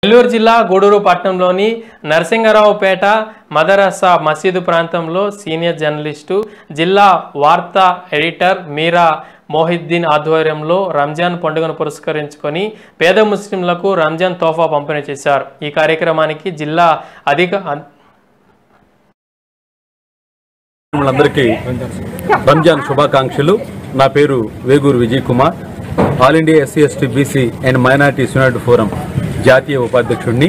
నెల్లూరు జిల్లా గూడూరు పట్టణంలోని నరసింగరావుపేట మదరసా మసీదు ప్రాంతంలో సీనియర్ జర్నలిస్టు జిల్లా వార్తా ఎడిటర్ మీరా మోహిద్దీన్ ఆధ్వర్యంలో రంజాన్ పండుగను పురస్కరించుకొని పేద ముస్లింలకు రంజాన్ తోఫా పంపిణీ చేశారు ఈ కార్యక్రమానికి జిల్లా అధిక అందరికీ రంజాన్ శుభాకాంక్షలు నా పేరు Veguru Vijay Kumar all India SC ST BC and minorities united forum జాతీయ ఉపాధ్యక్షుడిని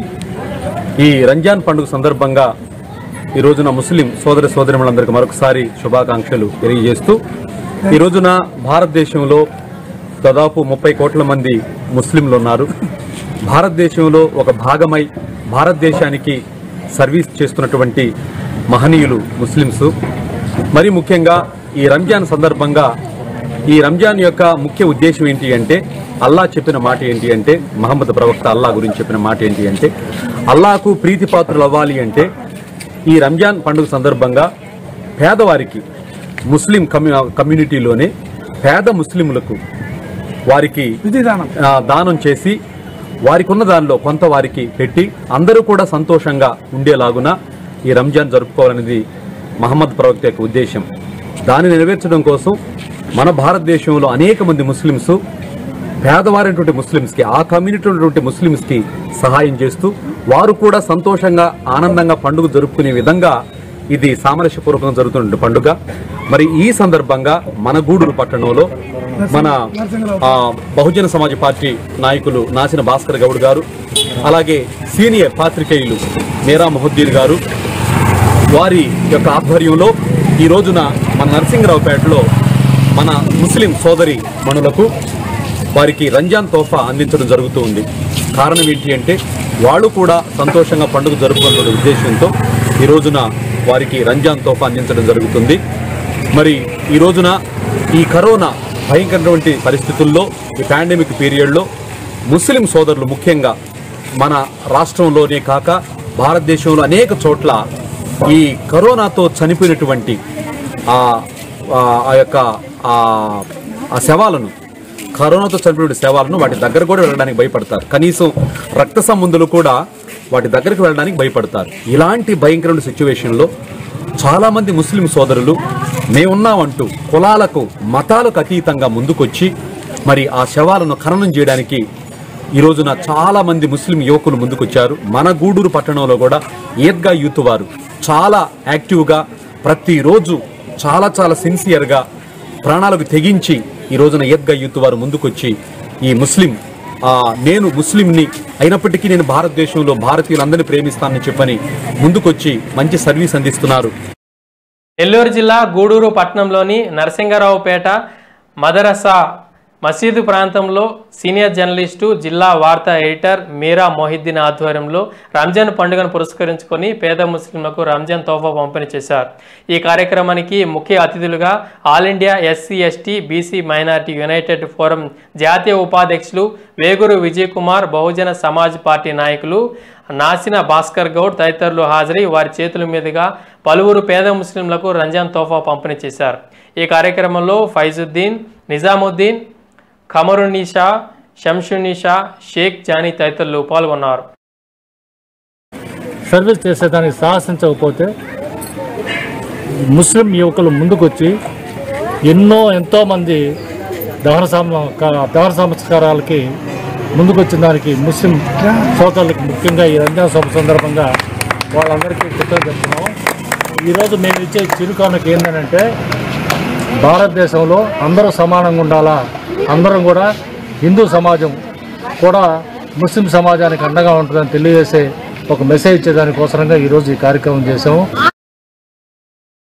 ఈ రంజాన్ పండుగ సందర్భంగా ఈ రోజున ముస్లిం సోదర సోదరిములందరికీ మరొకసారి శుభాకాంక్షలు తెలియజేస్తూ ఈ రోజున భారతదేశంలో దాదాపు ముప్పై కోట్ల మంది ముస్లింలు ఉన్నారు భారతదేశంలో ఒక భాగమై భారతదేశానికి సర్వీస్ చేస్తున్నటువంటి మహనీయులు ముస్లింసు మరి ముఖ్యంగా ఈ రంజాన్ సందర్భంగా ఈ రంజాన్ యొక్క ముఖ్య ఉద్దేశం ఏంటి అంటే అల్లా చెప్పిన మాట ఏంటి అంటే మహమ్మద్ ప్రవక్త అల్లా గురించి చెప్పిన మాట ఏంటి అంటే అల్లాకు ప్రీతిపాత్రులు అవ్వాలి అంటే ఈ రంజాన్ పండుగ సందర్భంగా పేదవారికి ముస్లిం కమ్యూ కమ్యూనిటీలోనే పేద ముస్లింలకు వారికి ఆ, దానం చేసి వారికి ఉన్న దానిలో కొంత వారికి పెట్టి అందరూ కూడా సంతోషంగా ఉండేలాగున ఈ రంజాన్ జరుపుకోవాలనేది మహమ్మద్ ప్రవక్త యొక్క ఉద్దేశం దాన్ని నెరవేర్చడం కోసం మన భారతదేశంలో అనేక మంది ముస్లింస్ పేదవారైనటువంటి ముస్లిమ్స్కి ఆ కమ్యూనిటీ ఉన్నటువంటి ముస్లిమ్స్కి సహాయం చేస్తూ వారు కూడా సంతోషంగా ఆనందంగా పండుగ జరుపుకునే విధంగా ఇది సామరస్యపూర్వకంగా జరుగుతున్న పండుగ మరి ఈ సందర్భంగా మన గూడూరు పట్టణంలో మన ఆ, బహుజన సమాజ్ పార్టీ నాయకులు నాసిన భాస్కర్ గౌడ్ గారు అలాగే సీనియర్ పాత్రికేయులు మీరా మొహద్దీన్ గారు వారి యొక్క ఆధ్వర్యంలో ఈ రోజున మన నరసింహరావుపేటలో మన ముస్లిం సోదరి మనులకు వారికి రంజాన్ తోఫా అందించడం జరుగుతూ ఉంది కారణం ఏంటి అంటే వాళ్ళు కూడా సంతోషంగా పండుగ జరుపుకున్న ఉద్దేశంతో ఈ రోజున వారికి రంజాన్ తోఫా అందించడం జరుగుతుంది మరి ఈ రోజున ఈ కరోనా భయంకరమైనటువంటి పరిస్థితుల్లో ఈ పాండమిక్ పీరియడ్లో ముస్లిం సోదరులు ముఖ్యంగా మన రాష్ట్రంలోనే కాక భారతదేశంలో అనేక చోట్ల ఈ కరోనాతో చనిపోయినటువంటి ఆ ఆ- ఆ యొక్క ఆ ఆ శవాలను కరోనాతో చనిపోయిన శవాలను వాటి దగ్గర కూడా వెళ్ళడానికి భయపడతారు కనీసం రక్త సంబంధులు కూడా వాటి దగ్గరికి వెళ్ళడానికి భయపడతారు ఇలాంటి భయంకరమైన సిచ్యువేషన్లో చాలామంది ముస్లిం సోదరులు మేమున్నామంటూ కులాలకు మతాలకు అతీతంగా ముందుకొచ్చి మరి ఆ శవాలను ఖననం చేయడానికి ఈ రోజున చాలా మంది ముస్లిం యువకులు ముందుకొచ్చారు మన గూడూరు పట్టణంలో కూడా ఈద్గా యూత్ వారు చాలా యాక్టివ్గా ప్రతిరోజు చాలా చాలా సిన్సియర్గా ప్రాణాలకు తెగించి ఈ రోజున ఈద్గా యూత్ వారు ముందుకొచ్చి ఈ ముస్లిం ఆ, నేను ముస్లింని అయినప్పటికీ నేను భారతదేశంలో భారతీయులందరినీ ప్రేమిస్తానని చెప్పని ముందుకొచ్చి మంచి సర్వీస్ అందిస్తున్నారు నెల్లూరు జిల్లా గూడూరు పట్టణంలోని నరసింగరావుపేట మదరసా మసీదు ప్రాంతంలో సీనియర్ జర్నలిస్టు జిల్లా వార్తా ఎడిటర్ మీరా మొహిద్దీన్ ఆధ్వర్యంలో రంజాన్ పండుగను పురస్కరించుకొని పేద ముస్లింలకు రంజాన్ తోఫా పంపిణీ చేశారు ఈ కార్యక్రమానికి ముఖ్య అతిథులుగా all India SC ST BC minority united forum జాతీయ ఉపాధ్యక్షులు వేగురు విజయ్ కుమార్ బహుజన సమాజ్ పార్టీ నాయకులు నాసిన భాస్కర్ గౌడ్ తదితరులు హాజరై వారి చేతుల మీదుగా పలువురు పేద ముస్లింలకు రంజాన్ తోఫా పంపిణీ చేశారు ఈ కార్యక్రమంలో ఫైజుద్దీన్ నిజాముద్దీన్ ఖమరునిషా శంషునిషా షేక్ జానీ తదితరులు పాల్గొన్నారు సర్వీస్ చేసేదానికి సాహసించకపోతే ముస్లిం యువకులు ముందుకొచ్చి ఎన్నో ఎంతోమంది దహన సమ క- దహన సంస్కారాలకి ముందుకొచ్చిన దానికి ముస్లిం సోదరులకు ముఖ్యంగా ఈ రంజాన్ శుభ సందర్భంగా వాళ్ళందరికీ కృతజ్ఞతలు చెప్తున్నాం ఈరోజు మేము ఇచ్చే చిరుకానుక ఏంటంటే భారతదేశంలో అందరూ సమానంగా ఉండాలా అందరం కూడా హిందూ సమాజం కూడా ముస్లిం సమాజానికి అండగా ఉంటుందని తెలియజేసే ఒక మెసేజ్ ఇచ్చేదానికోసరంగా ఈరోజు ఈ కార్యక్రమం చేసాము